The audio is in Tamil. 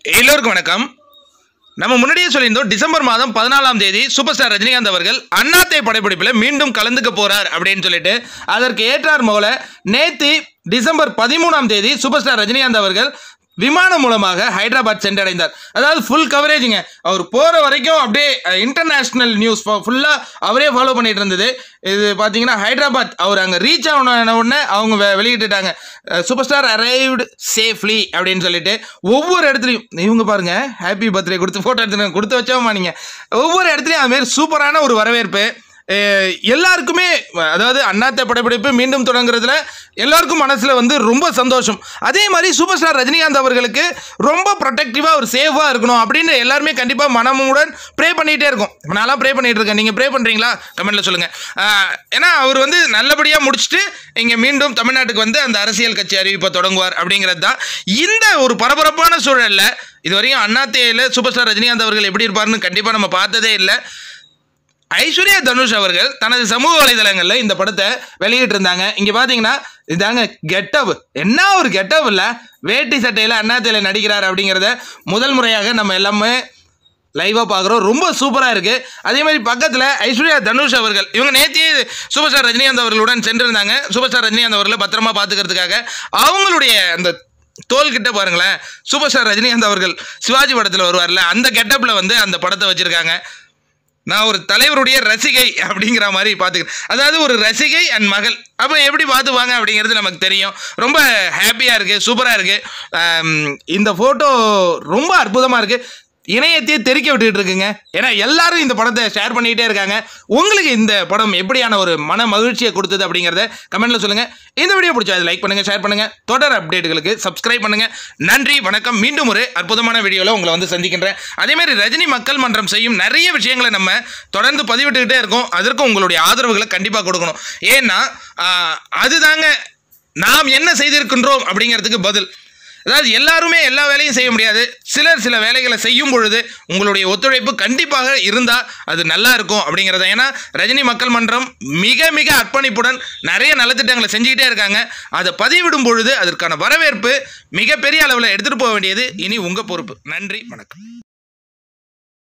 எல்லோருக்கும் வணக்கம் நம்ம முன்னாடியே சொல்லியிருந்தோம் டிசம்பர் மாதம் பதினாலாம் தேதி சூப்பர் ஸ்டார் ரஜினிகாந்த் அவர்கள் அண்ணாத்தை படப்பிடிப்பில் மீண்டும் கலந்துக்க போறார் அப்படின்னு சொல்லிட்டு அதற்கு ஏற்றார் போல நேத்து டிசம்பர் பதிமூணாம் தேதி சூப்பர் ஸ்டார் ரஜினிகாந்த் அவர்கள் விமானம் மூலமாக ஹைதராபாத் சென்றடைந்தார் அதாவது ஃபுல் கவரேஜுங்க அவர் போகிற வரைக்கும் அப்படியே இன்டர்நேஷ்னல் நியூஸ் ஃபுல்லாக அவரே ஃபாலோ பண்ணிட்டு இருந்தது இது பார்த்தீங்கன்னா ஹைதராபாத் அவர் அங்கே ரீச் ஆன உடனே அவங்க வெ- வெளியிட்டுட்டாங்க சூப்பர் ஸ்டார் அரைவ்டு சேஃப்லி அப்படின்னு சொல்லிட்டு ஒவ்வொரு இடத்துலையும் இவங்க பாருங்க ஹாப்பி பர்த்டே கொடுத்து ஃபோட்டோ எடுத்து கொடுத்து வச்சோமா நீங்கள் ஒவ்வொரு இடத்துலையும் அதுமாரி சூப்பரான ஒரு வரவேற்பு அஹ் எல்லாருக்குமே அதாவது அண்ணாத்த படப்பிடிப்பு மீண்டும் தொடங்குறதுல எல்லாருக்கும் மனசில் வந்து ரொம்ப சந்தோஷம் அதே மாதிரி சூப்பர் ஸ்டார் ரஜினிகாந்த் அவர்களுக்கு ரொம்ப ப்ரொடெக்டிவாக ஒரு சேஃபாக இருக்கணும் அப்படின்னு எல்லாருமே கண்டிப்பாக மனமுடன் ப்ரே பண்ணிகிட்டே இருக்கும் இப்ப நான்லாம் ப்ரே பண்ணிட்டு இருக்கேன் நீங்கள் ப்ரே பண்ணுறீங்களா கமெண்ட்டில் சொல்லுங்கள் ஏன்னா அவர் வந்து நல்லபடியாக முடிச்சுட்டு இங்கே மீண்டும் தமிழ்நாட்டுக்கு வந்து அந்த அரசியல் கட்சி அறிவிப்பை தொடங்குவார் அப்படிங்கிறது தான் இந்த ஒரு பரபரப்பான சூழலில் இதுவரையும் அண்ணாத்தையில் சூப்பர் ஸ்டார் ரஜினிகாந்த் அவர்கள் எப்படி இருப்பாருன்னு கண்டிப்பாக நம்ம பார்த்ததே இல்லை ஐஸ்வர்யா தனுஷ் அவர்கள் தனது சமூக வலைதளங்களில் இந்த படத்தை வெளியிட்டு இருந்தாங்க இங்கே பார்த்தீங்கன்னா இதாங்க கெட்டப் என்ன ஒரு கெட்டப் இல்லை வேட்டி சட்டையில் அண்ணாத்தையில் நடிக்கிறார் அப்படிங்கிறத முதல் முறையாக நம்ம எல்லாமே லைவாக பார்க்குறோம் ரொம்ப சூப்பராக இருக்குது அதே மாதிரி பக்கத்தில் ஐஸ்வர்யா தனுஷ் அவர்கள் இவங்க நேத்தியே சூப்பர் ஸ்டார் ரஜினிகாந்த் அவர்களுடன் சென்றிருந்தாங்க சூப்பர் ஸ்டார் ரஜினிகாந்த் அவர்களை பத்திரமா பார்த்துக்கிறதுக்காக அவங்களுடைய அந்த தோல் கிட்ட பாருங்களேன் சூப்பர் ஸ்டார் ரஜினிகாந்த் அவர்கள் சிவாஜி படத்தில் வருவார்ல அந்த கெட்டப்பில் வந்து அந்த படத்தை வச்சுருக்காங்க நான் ஒரு தலைவருடைய ரசிகை அப்படிங்கிற மாதிரி பார்த்துக்கிறேன் அதாவது ஒரு ரசிகை அண்ட் மகள் அப்போ எப்படி பார்த்துப்பாங்க அப்படிங்கிறது நமக்கு தெரியும் ரொம்ப ஹாப்பியாக இருக்குது சூப்பராக இருக்குது இந்த ஃபோட்டோ ரொம்ப அற்புதமாக இருக்குது இணையத்தையே தெறிக்க விட்டுட்டு இருக்குங்க ஏன்னா எல்லாரும் இந்த படத்தை ஷேர் பண்ணிக்கிட்டே இருக்காங்க உங்களுக்கு இந்த படம் எப்படியான ஒரு மன மகிழ்ச்சியை கொடுத்தது அப்படிங்கிறத கமெண்ட்ல சொல்லுங்க இந்த வீடியோ பிடிச்சா லைக் பண்ணுங்க ஷேர் பண்ணுங்க தொடர் அப்டேட்டுகளுக்கு சப்ஸ்கிரைப் பண்ணுங்க நன்றி வணக்கம் மீண்டும் ஒரு அற்புதமான வீடியோவில் உங்களை வந்து சந்திக்கின்றேன் அதே மாதிரி ரஜினி மக்கள் மன்றம் செய்யும் நிறைய விஷயங்களை நம்ம தொடர்ந்து பதிவிட்டுக்கிட்டே இருக்கோம் அதற்கு உங்களுடைய ஆதரவுகளை கண்டிப்பாக கொடுக்கணும் ஏன்னா ஆஹ், அதுதாங்க நாம் என்ன செய்திருக்கின்றோம் அப்படிங்கிறதுக்கு பதில் அதாவது எல்லாருமே எல்லா வேலையும் செய்ய முடியாது சிலர் சில வேலைகளை செய்யும் பொழுது உங்களுடைய ஒத்துழைப்பு கண்டிப்பாக இருந்தால் அது நல்லா இருக்கும் அப்படிங்கிறத ஏன்னா ரஜினி மக்கள் மன்றம் மிக மிக அர்ப்பணிப்புடன் நிறைய நலத்திட்டங்களை செஞ்சுக்கிட்டே இருக்காங்க அதை பதிவிடும் பொழுது அதற்கான வரவேற்பு மிகப்பெரிய அளவில் எடுத்துகிட்டு போக வேண்டியது இனி உங்கள் பொறுப்பு நன்றி வணக்கம்